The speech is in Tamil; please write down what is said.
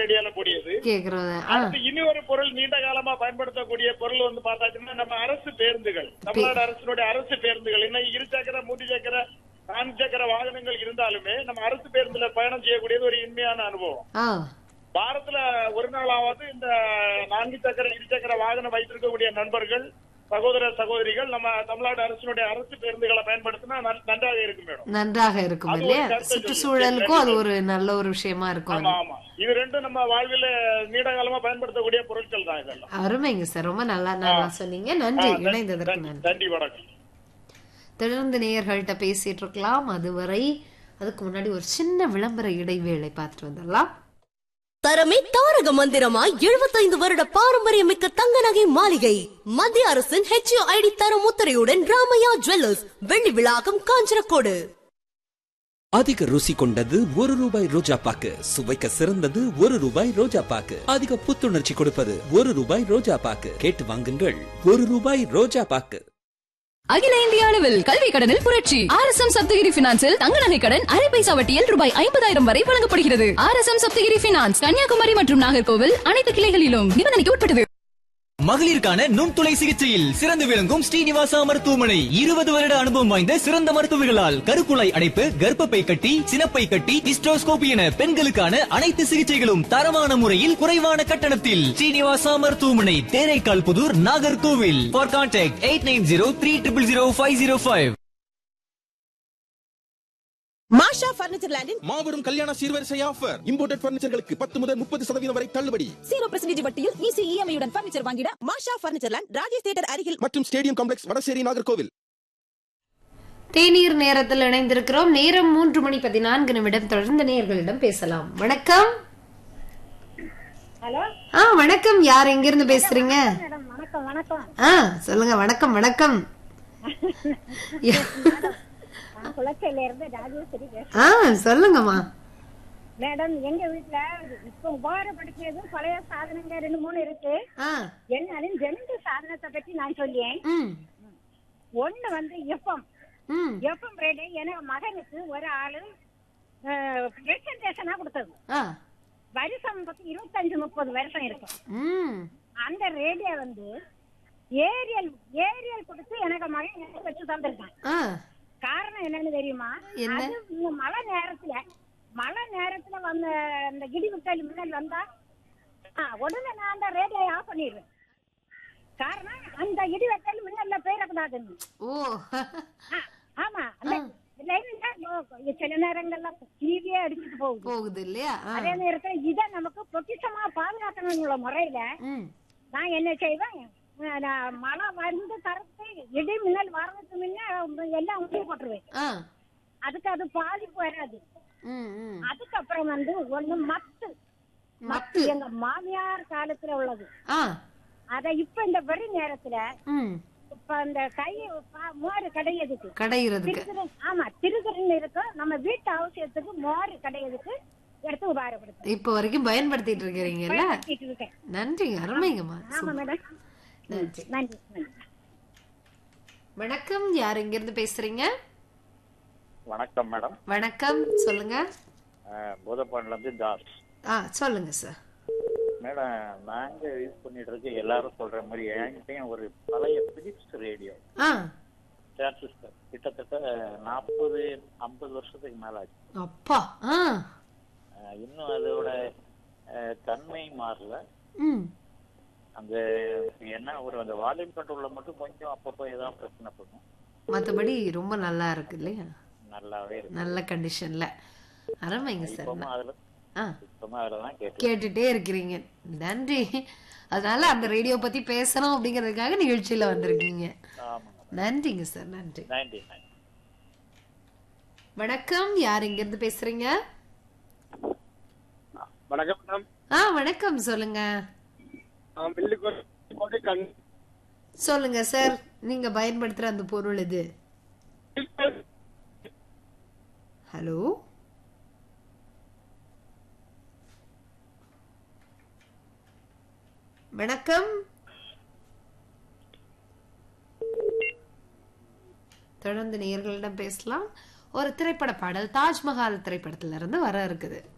ரேடியோல கூடியது கேக்குறது ஆ அடுத்து இனி ஒரு பொருள் நீண்ட காலமா பயன்படுத்தக்கூடிய பொருள் வந்து பார்த்தாச்சுன்னா நம்ம அரசு பேருந்துகள் தமிழ்நாடு அரசினுடைய அரசு பேருந்துகள் இன்னும் இரு சக்கர மூன்று சக்கர நான்கு சக்கர வாகனங்கள் இருந்தாலுமே நம்ம அரசு பேருந்துல பயணம் செய்யக்கூடியது ஒரு இனிமையான அனுபவம் ஆ வாரத்துல ஒரு நாளாவது இந்த நான்கு சக்கர இரு சக்கர வாகனம் வைத்திருக்கக்கூடிய நண்பர்கள் சகோதர சகோதரிகள் நம்ம தமிழ்நாடு அரசினுடைய அரசு பேருந்துகளை பயன்படுத்தினா நன்- நன்றாக இருக்கும் மேடம் நன்றாக இருக்கும் அது ஒரு இல்லையா கருத்தை சுற்றுச்சூழலுக்கும் அது ஒரு நல்ல ஒரு விஷயமா இருக்கும் ஆமா அது. ஆமா இது ரெண்டும் நம்ம வாழ்வில் நீண்ட காலமா பயன்படுத்தக்கூடிய பொருட்கள் தான் இதெல்லாம் அருமைங்க சார் ரொம்ப நல்லா நல்லா சொன்னீங்க நன்றி ஆ, இணைந்ததற்கு நன்றி நன்றி நன்றி வணக்கம் தொடர்ந்து நேயர்கள்ட்ட பேசிட்டு இருக்கலாம் அதுவரை அதுக்கு முன்னாடி ஒரு சின்ன விளம்பர இடைவேளை பார்த்துட்டு வந்துடலாம் தரமே தாரக மந்திரமாய் எழுபத்தைந்து வருட பாரம்பரியமிக்க தங்க நகை மாளிகை மத்திய அரசின் ஹெச்ஓ ஐடி தரம் முத்திரையுடன் ராமையா ஜுவல்லர்ஸ் வெள்ளி விழாக்கம் காஞ்சனக்கோடு அதிக ருசி கொண்டது ஒரு ரூபாய் ரோஜா பாக்கு சுவைக்க சிறந்தது ஒரு ரூபாய் ரோஜா பாக்கு அதிக புத்துணர்ச்சி கொடுப்பது ஒரு ரூபாய் ரோஜா பாக்கு கேட்டு வாங்குங்கள் ஒரு ரூபாய் ரோஜா பாக்கு அகில இந்திய அளவில் கல்வி கடனில் புரட்சி ஆர் எஸ் எம் சப்தகிரி பினான்சில் தங்க நகை கடன் அரை பைசா வட்டியில் ரூபாய் ஐம்பதாயிரம் வரை வழங்கப்படுகிறது R S M Sapthagiri finance Kanyakumari மற்றும் நாகர்கோவில் அனைத்து கிளைகளிலும் நிபந்தனைக்கு உட்பட்டது மகளிருக்கான நுண்துளை சிகிச்சையில் சிறந்து விளங்கும் ஸ்ரீனிவாசா மருத்துவமனை இருபது வருட அனுபவம் வாய்ந்த சிறந்த மருத்துவர்களால் கருக்குழாய் அடைப்பு கர்ப்பப்பை கட்டி சினப்பை கட்டி ஹிஸ்டோஸ்கோபி என பெண்களுக்கான அனைத்து சிகிச்சைகளும் தரமான முறையில் குறைவான கட்டணத்தில் ஸ்ரீனிவாசா மருத்துவமனை Theraikal Pudur Nagercoil for contact eight nine zero three triple zero five zero five Masha furniture லேண்டின் மாபெரும் கல்யாண சீர்வரிசை ஆஃபர் இம்போர்ட்டட் பர்னிச்சர்களுக்கு பத்து முதல் முப்பது சதவீதம் வரை தள்ளுபடி ஜீரோ பர்சன்டேஜ் வட்டியில் ஈஸி இஎம்ஐ உடன் பர்னிச்சர் வாங்கிட Masha furniture land Rajesh theatre அருகில் மற்றும் ஸ்டேடியம் காம்ப்ளெக்ஸ் வடசேரி நாகர்கோவில் தேநீர் நேரத்தில் இணைந்திருக்கிறோம் நேரம் மூன்று மணி பதினான்கு நிமிடம் தொடர்ந்து நேயர்களிடம் பேசலாம் வணக்கம் ஹலோ ஆ வணக்கம் யார் எங்கிருந்து பேசுறீங்க மேடம் வணக்கம் வணக்கம் ஆ சொல்லுங்க வணக்கம் வணக்கம் நான் குளச்சையில இருந்து ராஜேஸ்வரி பேசுறேன் ஆ சொல்லுங்கம்மா மேடம் எங்க வீட்டுல இப்ப உபகாரப்படுத்தியது பழைய சாதனங்க ரெண்டு மூணு இருக்கு ஆ என்னாலும் ரெண்டு சாதனத்தை பத்தி நான் சொல்லியேன் ம் ஒண்ணு வந்து எஃப்எம் ம் எஃப்எம் ரேடியோ எனக்கு மகனுக்கு ஒரு ஆளு பிரசன்டேஷனா கொடுத்தது ஆ வருஷம் பத்தி இருபத்தஞ்சு முப்பது வருஷம் இருக்கும் ம் அந்த ரேடியோ வந்து ஏரியல் ஏரியல் கொடுத்து எனக்கு மகன் எனக்கு வச்சு தந்திருக்கான் ஆ காரணம் என்னன்னு தெரியுமா என்ன? அது இந்த மழை நேரத்துல மழை நேரத்துல வந்த அந்த இடி விட்டல் மின்னல் வந்தா ஆ, உடனே நான் அந்த ரேடியோ ஆஃப் பண்ணிடுவேன் காரணம் அந்த இடி வெட்டல் மின்னல்ல போயிடக்கூடாதுன்னு ஓ ஆ, ஆமா அந்த லைன்ல சில நேரங்கள்ல டிவியே அடிச்சுட்டு போகுது போகுது இல்லையா ஆ. அதே நேரத்துல இதை நமக்கு பொக்கிஷமா பாதுகாக்கணுங்கிற முறையில ம் நான் என்ன செய்வேன் அஹ் நான் மழை வந்து தரத்து இடி மின்னல் வர்றதுக்கு முன்ன எல்லாம் உண்டி போட்டுருவேன் ஆ அதுக்கு அது பாதிப்பு வராது ம் ம் அதுக்கப்புறம் வந்து ஒண்ணு மத்து மத்து மத்து எங்க மாமியார் காலத்துல உள்ளது ஆ அத இப்ப இந்த வெறி நேரத்துல ம் இப்ப அந்த கை பா- மோர் கடையதுக்கு கடையிறதுக்கு திருதிரு ஆமா திருதிருன்னு இருக்கும் நம்ம வீட்டு அவசியத்துக்கு மோர் கடையதுக்கு எடுத்து உபகாரப்படுத்தும் இப்போ வரைக்கும் பயன்படுத்திட்டு இருக்கிறீங்கல்ல பயன்படுத்திட்டு இருக்கேன் நன்றிங்க அருமைங்கம்மா ஆமா சூப்பர். மேடம் நன்றி நன்றி நன்றி வணக்கம் யார் எங்கிருந்து பேசுறீங்க வணக்கம் மேடம் வணக்கம் சொல்லுங்க பூதப்பாண்டில இருந்து தாஸ் ஆ சொல்லுங்க சார் மேடம் நாங்க யூஸ் பண்ணிட்டு இருக்க எல்லாரும் சொல்ற மாதிரி என்கிட்டயும் ஒரு பழைய பிலிப்ஸ் ரேடியோ ஆ டிரான்சிஸ்டர் கிட்டத்தட்ட நாற்பது ஐம்பது வருஷத்துக்கு மேல ஆச்சு அப்பா ஆ அஹ் இன்னும் அதோட அஹ், தன்மை மாறல ம் அந்த என்ன ஒரு அந்த வால்யூம் கண்ட்ரோல்ல மட்டும் கொஞ்சம் அப்பப்போ ஏதாவது பிரச்சனை பண்ணும் மத்தபடி ரொம்ப நல்லா இருக்கு இல்லையா நல்லாவே இருக்கு நல்ல கண்டிஷன்ல அருமைங்க சார் இப்பவும் அதுல ஆ சுத்தமா அதுல தான் கேட்டு கேட்டுட்டே இருக்கிறீங்க நன்றி அதனால அந்த ரேடியோ பத்தி பேசணும் அப்படிங்கறதுக்காக நிகழ்ச்சியில வந்திருக்கீங்க ஆமாங்க நன்றிங்க சார் நன்றி நன்றி நன்றி வணக்கம் யார் இங்க இருந்து பேசுறீங்க வணக்கம் மேடம் ஆ வணக்கம் சொல்லுங்க வில்லுக்கோட்டை கண் சொல்லுங்க சார் நீங்க பயன்படுத்துற அந்த பொருள் இது ஹலோ வணக்கம் தொடர்ந்து நேயர்களிடம் பேசலாம் ஒரு திரைப்பட பாடல் தாஜ்மஹால் திரைப்படத்துல இருந்து வர இருக்குது